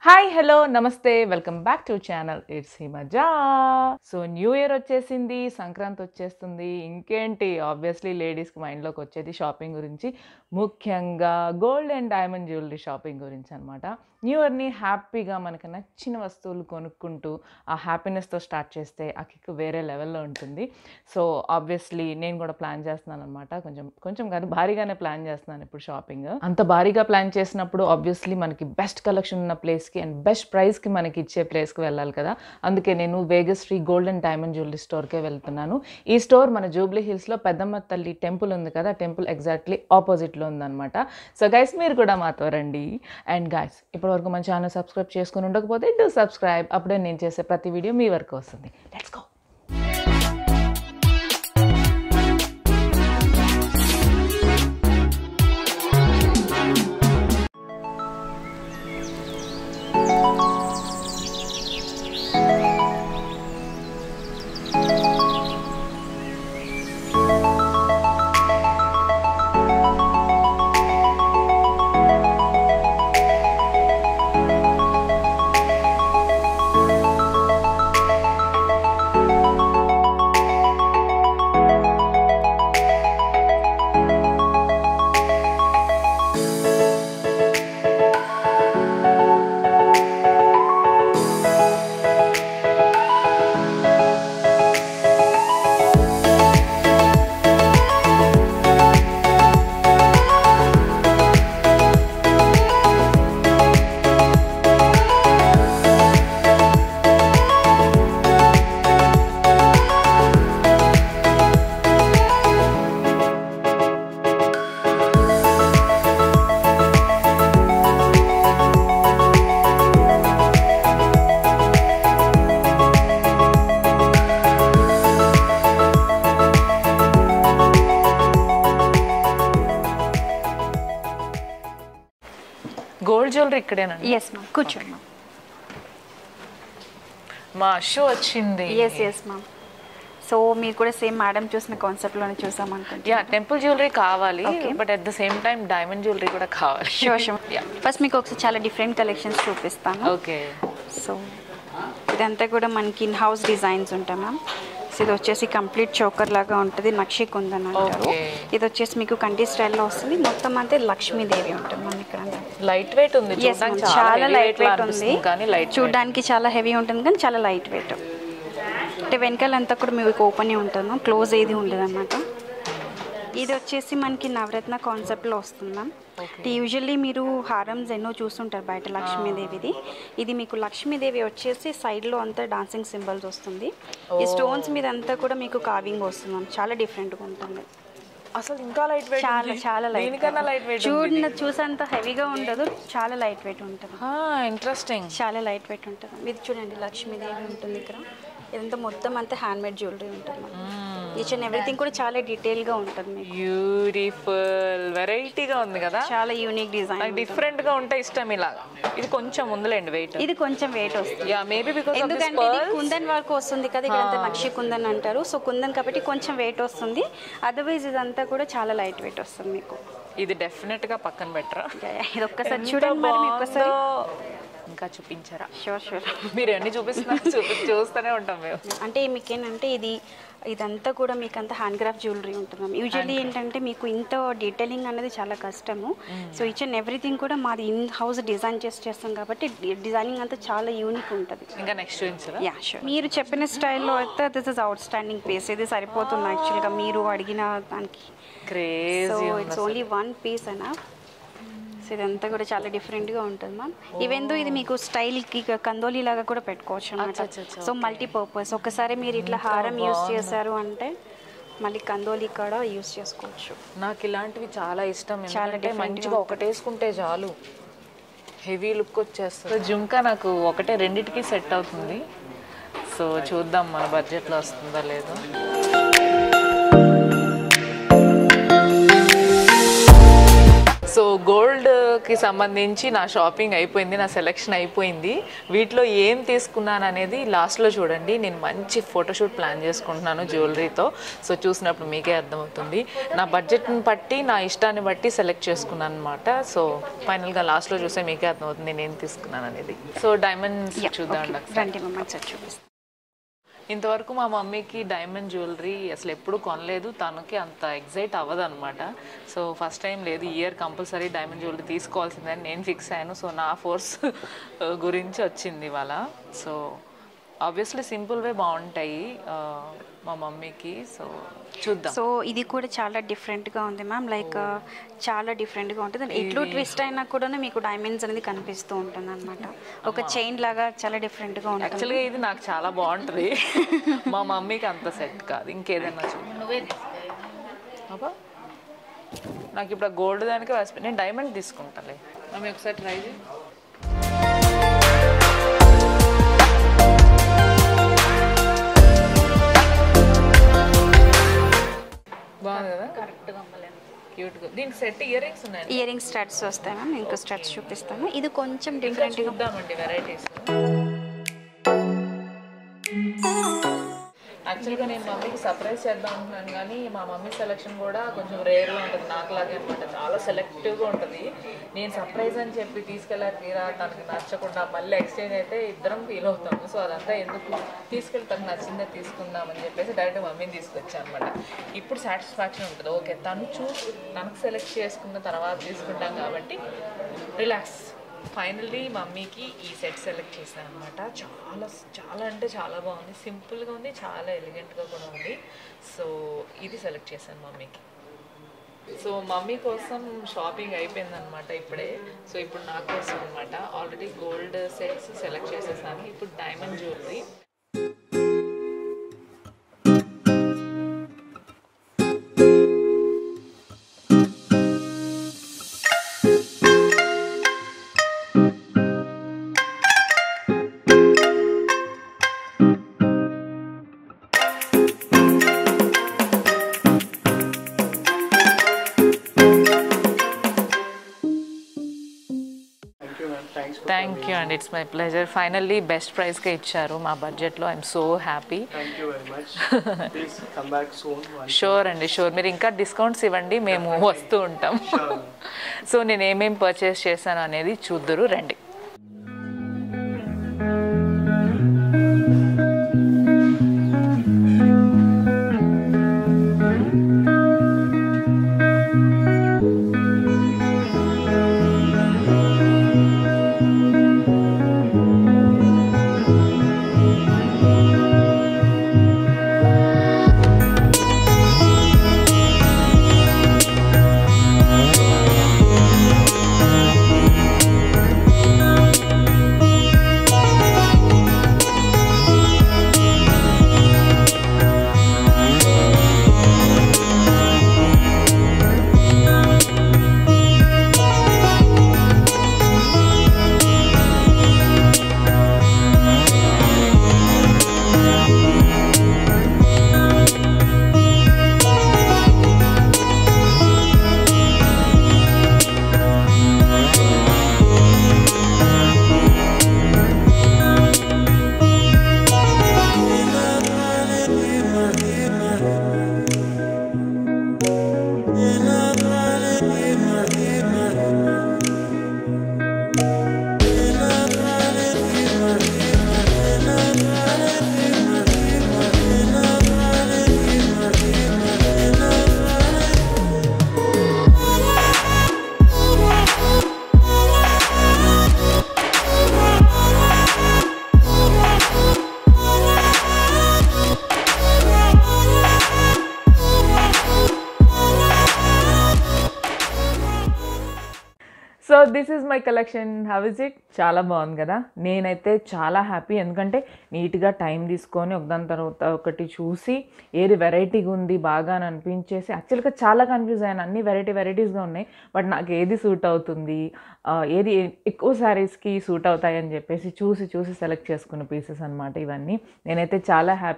Hi hello నమస్తే welcome back to channel it's Himaja so new year వచ్చేసింది సంక్రాంతి వచ్చేస్తుంది ఇంకేంటి ఆబ్వియస్లీ లేడీస్కి మైండ్లోకి వచ్చేది షాపింగ్ గురించి ముఖ్యంగా gold and diamond jewellery shopping గురించి అనమాట న్యూ ఇయర్ని హ్యాపీగా మనకు నచ్చిన వస్తువులు కొనుక్కుంటూ ఆ హ్యాపీనెస్తో స్టార్ట్ చేస్తే ఆ కిక్ వేరే లెవెల్లో ఉంటుంది సో ఆబ్వియస్లీ నేను కూడా ప్లాన్ చేస్తున్నాను అనమాట కొంచెం కొంచెం కాదు భారీగానే ప్లాన్ చేస్తున్నాను ఇప్పుడు షాపింగ్ అంత భారీగా ప్లాన్ చేసినప్పుడు ఆబ్వియస్లీ మనకి బెస్ట్ కలెక్షన్ ఉన్న ప్లేస్కి అండ్ బెస్ట్ ప్రైస్కి మనకి ఇచ్చే ప్లేస్కి వెళ్ళాలి కదా అందుకే నేను Vegas Sri gold and diamond jewellery స్టోర్కే వెళ్తున్నాను ఈ స్టోర్ మన జూబ్లీ హిల్స్లో పెద్దమ్మ తల్లి టెంపుల్ ఉంది కదా టెంపుల్ ఎగ్జాక్ట్లీ ఆపోజిట్లో ఉందన్నమాట సో గైస్ మీరు కూడా మాతో రండి అండ్ గైస్ ఇప్పటివరకు మన ఛానల్ సబ్స్క్రైబ్ చేసుకుని ఉండకపోతే డూ సబ్స్క్రైబ్ అప్పుడే నేను చేసే ప్రతి వీడియో మీ వరకు వస్తుంది లెట్స్ గో గోల్డ్ జ్యువెలరీ ఇక్కడేనండి ఎస్ మ్యామ్ కూర్చోండి మ్యామ్ మా షో వచ్చింది ఎస్ ఎస్ మ్యామ్ సో మీరు కూడా సేమ్ మేడం చూసిన కాన్సెప్ట్లోనే చూసాం అనుకుంటా యా టెంపుల్ జ్యువెలరీ కావాలి Okay. But at the same time diamond jewellery కూడా కావాలి షూర్ షూర్ ఫస్ట్ మీకు ఒకసారి చాలా డిఫరెంట్ కలెక్షన్స్ చూపిస్తాను ఓకే సో ఇదంతా కూడా మనకి ఇన్ హౌస్ డిజైన్స్ ఉంటాయి మ్యామ్ సో ఇది వచ్చేసి కంప్లీట్ చోకర్ లాగా ఉంటుంది నక్షి కుందన్ అంటారు Okay. ఇది వచ్చేసి మీకు కంటి స్టైల్లో వస్తుంది మొత్తం అంతే లక్ష్మీదేవి ఉంటుంది మన ఇక్కడ లైట్ వెయిట్ ఉంది Yes, చూడడానికి ma'am. చాలా చాలా లైట్ లైట్ వెయిట్ వెయిట్ ఉంది ఉంది కానీ లైట్ చూడడానికి చాలా హెవీ ఉంటుంది కానీ చాలా లైట్ వెయిట్ అంటే వెనకాలంతా కూడా మీకు ఓపెన్ ఉంటుంది క్లోజ్ ఏది ఉండదు అనమాట ఇది వచ్చేసి మనకి నవరత్న కాన్సెప్ట్లో వస్తుంది మ్యామ్ అంటే యూజువల్లీ మీరు హారమ్స్ ఎన్నో చూస్తుంటారు బయట లక్ష్మీదేవిది ఇది మీకు లక్ష్మీదేవి వచ్చేసి సైడ్లో అంతా డాన్సింగ్ సింబల్స్ వస్తుంది ఈ స్టోన్స్ మీద అంతా కూడా మీకు కావింగ్ వస్తుంది మ్యామ్ చాలా డిఫరెంట్గా ఉంటుంది అసలు ఇంకా లైట్ వెయిట్ చాలా చాలా లైట్ దీనికన్నా లైట్ వెయిట్ చూడ చూసంత హెవీగా ఉండదు చాలా లైట్ వెయిట్ ఉంటుంది ఇంట్రెస్టింగ్ చాలా లైట్ వెయిట్ ఉంటుంది ఇది చూడండి లక్ష్మీదేవి ఉంటుంది ఇక్కడ ఇదంతా మొత్తం అంతా హ్యాండ్ మేడ్ జ్యువెలరీ ఉంటుంది ఈచ్ అండ్ ఎవ్రీథింగ్ కూడా చాలా డీటెయిల్గా ఉంటుంది మీకు బ్యూటిఫుల్ వెరైటీగా ఉంది కదా చాలా యూనిక్ డిజైన్ నాకు డిఫరెంట్ గా ఉంటే ఇష్టం ఇలా ఇది కొంచెం ఉందిలేండి వెయిట్ ఇది కొంచెం వెయిట్ వస్తుంది yeah maybe because of this ఎందుకంటే ఇది కుందన్ వర్క్ వస్తుంది కదా ఇక్కడ నక్షి కుందన్ అంటారు సో కుందన్ కాబట్టి కొంచెం వెయిట్ వస్తుంది అదర్వైజ్ ఇదంతా కూడా చాలా లైట్ వెయిట్ వస్తుంది మీకు ఇది డెఫినెట్ గా పక్కన పెట్టరా ఇది ఒక్కసారి చూడండి మరి మీకు ఒకసారి ఇంకా చూపించరా షూర్ షూర్ మీరు ఎన్ని చూపిస్తున్నారు చూపి చూస్తూనే ఉంటాం మేము అంటే మీకు ఏంటంటే ఇది ఇదంతా కూడా మీకు అంత హ్యాండ్ క్రాఫ్ట్ జ్యువెలరీ ఉంటుంది యూజువల్లీ ఏంటంటే మీకు ఇంత డీటెయిలింగ్ అనేది చాలా కష్టము సో ఈచ్ అండ్ ఎవ్రీథింగ్ కూడా మాది ఇన్ హౌస్ డిజైన్ చేసి చేస్తాం కాబట్టి డిజైనింగ్ అంతా చాలా యూనిక్ ఉంటుంది ఇంకా నెక్స్ట్ చూపించరా యా షూర్ మీరు చెప్పిన స్టైల్లో అయితే this is outstanding piece ఇది సరిపోతుంది యాక్చువల్గా మీరు అడిగిన దానికి so crazy it's only one piece అనా సో ఇదంతా కూడా చాలా డిఫరెంట్గా ఉంటుంది మ్యామ్ ఈవెందో ఇది మీకు స్టైల్కి కందోలి లాగా కూడా పెట్టుకోవచ్చు అనమాట అచ్చా, అచ్చా, సో మల్టీపర్పస్ ఒకసారి మీరు ఇట్లా హారం యూస్ చేశారు అంటే మళ్ళీ కందోలి కూడా యూస్ చేసుకోవచ్చు నాకు ఇలాంటివి చాలా ఇష్టం చాలా ఎందుకంటే different గా మంచిగా ఒకటేసుకుంటే చాలు హెవీ లుక్ వచ్చేస్తుంది సో జుంకా నాకు ఒకటే రెండిటికి సెట్ అవుతుంది సో చూద్దాం మన బడ్జెట్లో వస్తుందా లేదో సో గోల్డ్కి సంబంధించి నా షాపింగ్ అయిపోయింది నా సెలెక్షన్ అయిపోయింది వీటిలో ఏం తీసుకున్నాను అనేది లాస్ట్లో చూడండి నేను మంచి ఫోటోషూట్ ప్లాన్ చేసుకుంటున్నాను జ్యువెలరీతో సో చూసినప్పుడు మీకే అర్థమవుతుంది నా బడ్జెట్ని బట్టి నా ఇష్టాన్ని బట్టి సెలెక్ట్ చేసుకున్నాను అనమాట సో ఫైనల్గా లాస్ట్లో చూస్తే మీకే అర్థమవుతుంది నేను ఏం తీసుకున్నాను అనేది సో డైమండ్స్ చూద్దాం రండి మమ్మ ఒకసారి చూపిస్తాను ఇంతవరకు మా మమ్మీకి డైమండ్ జ్యువెలరీ అసలు ఎప్పుడు కొనలేదు తనకి అంత ఎగ్జైట్ అవ్వదు అనమాట సో ఫస్ట్ టైం లేదు ఇయర్ కంపల్సరీ డైమండ్ జ్యువెలరీ తీసుకోవాల్సిందని నేను ఫిక్స్ అయ్యాను సో నా ఫోర్స్ గురించి వచ్చింది ఇవాళ సో ఆబ్వియస్లీ సింపుల్వే బాగుంటాయి ఆ, మా మమ్మీకి సో చూద్దాం సో ఇది కూడా చాలా డిఫరెంట్గా ఉంది మ్యామ్ లైక్ చాలా డిఫరెంట్గా ఉంటుంది ఎట్లు ట్విస్ట్ అయినా కూడా మీకు డైమండ్స్ అనేది కనిపిస్తూ ఉంటుంది అనమాట ఒక చైన్ లాగా చాలా డిఫరెంట్గా ఉంటుంది యాక్చువల్గా ఇది నాకు చాలా బాగుంటుంది మా మమ్మీకి అంత సెట్ కాదు ఇంకేదైనా చూడు అబ్బా నాకు ఇప్పుడు గోల్డ్ దానికి వేసి నేను డైమండ్ తీసుకుంటాలే మమ్మీ ఒకసారి ట్రై చేయి బాగుంది కదా కరెక్ట్గా క్యూట్గా దీనికి సెట్ ఇయర్ రింగ్స్ ఉన్నాయి ఇయర్ రింగ్ స్టార్ట్స్ వస్తాయి మ్యామ్ ఇంకో స్టార్ట్స్ చూపిస్తాను ఇది కొంచెం డిఫరెంట్గా చూద్దామండి వెరైటీస్ యాక్చువల్గా నేను మమ్మీకి సర్ప్రైజ్ చేద్దాం అనుకున్నాను కానీ మా మమ్మీ సెలెక్షన్ కూడా కొంచెం రేర్గా ఉంటుంది నాకులాగే అనమాట చాలా సెలెక్టివ్గా ఉంటుంది నేను సర్ప్రైజ్ అని చెప్పి తీసుకెళ్ళాక తీరా తనకి నచ్చకుండా మళ్ళీ ఎక్స్చేంజ్ అయితే ఇద్దరం ఫీల్ అవుతాము సో అదంతా ఎందుకు తీసుకెళ్ళి తనకు నచ్చిందే తీసుకుందామని చెప్పేసి డైరెక్ట్ మమ్మీని తీసుకొచ్చాను అనమాట ఇప్పుడు సాటిస్ఫాక్షన్ ఉంటుంది ఓకే తను చూసి తనకు సెలెక్ట్ చేసుకున్న తర్వాత తీసుకుంటాం కాబట్టి రిలాక్స్ ఫైనల్లీ మమ్మీకి ఈ సెట్ సెలెక్ట్ చేశాను అనమాట చాలా చాలా అంటే చాలా బాగుంది సింపుల్గా ఉంది చాలా ఎలిగెంట్గా కూడా ఉంది సో ఇది సెలెక్ట్ చేశాను మమ్మీకి సో మమ్మీ కోసం షాపింగ్ అయిపోయిందనమాట ఇప్పుడే సో ఇప్పుడు నా కోసం అనమాట ఆల్రెడీ గోల్డ్ సెట్స్ సెలెక్ట్ చేసేసాను ఇప్పుడు diamond jewellery Thank you, ma'am. Thanks for thank you and it's my pleasure finally best ప్రైస్కే ఇచ్చారు మా బడ్జెట్లో I'm so happy Thank you very much. Please come back soon. Once. Sure అండి sure మీరు ఇంకా discounts ఇవ్వండి మేము వస్తూ ఉంటాం Sure. సో నేను ఏమేమి పర్చేస్ చేశాను అనేది చూద్దురు రండి so this is my collection how is it చాలా బాగుంది కదా నేనైతే చాలా హ్యాపీ ఎందుకంటే నీట్గా టైం తీసుకొని ఒకదాని తర్వాత ఒకటి చూసి ఏది వెరైటీగా ఉంది బాగా అని అనిపించేసి యాక్చువల్గా చాలా కన్ఫ్యూజ్ అయ్యాను అన్ని వెరైటీ వెరైటీస్గా ఉన్నాయి బట్ నాకు ఏది సూట్ అవుతుంది ఆ, ఏది ఎక్కువ శారీస్కి సూట్ అవుతాయి అని చెప్పేసి చూసి చూసి సెలెక్ట్ చేసుకున్న పీసెస్ అనమాట ఇవన్నీ నేనైతే చాలా హ్యాపీ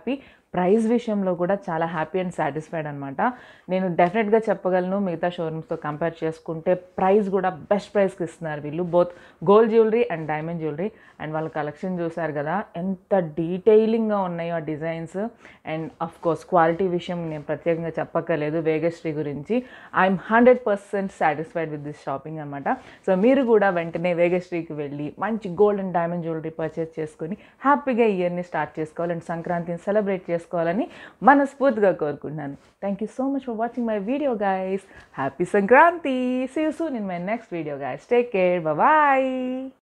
ప్రైస్ విషయంలో కూడా చాలా హ్యాపీ అండ్ సాటిస్ఫైడ్ అనమాట నేను డెఫినెట్గా చెప్పగలను మిగతా షోరూమ్స్తో కంపేర్ చేసుకుంటే ప్రైస్ కూడా బెస్ట్ ప్రైస్కి ఇస్తున్నారు వీళ్ళు both gold jewellery and diamond jewellery and వాళ్ళ కలెక్షన్ చూసారు కదా ఎంత డీటెయిలింగ్గా ఉన్నాయో ఆ designs and of course quality విషయం నేను ప్రత్యేకంగా చెప్పక్కర్లేదు వేగశ్రీ గురించి I'm hundred percent satisfied with this shopping అనమాట సో మీరు కూడా వెంటనే వేగశ్రీకి వెళ్ళి మంచి gold and diamond jewellery purchase చేసుకొని హ్యాపీగా ఇయర్ని స్టార్ట్ చేసుకోవాలి అండ్ సంక్రాంతిని సెలబ్రేట్ చేసుకోవాలని మనస్ఫూర్తిగా కోరుకుంటున్నాను thank you so much for watching my video guys happy Sankranti see you soon in my next video guys take care bye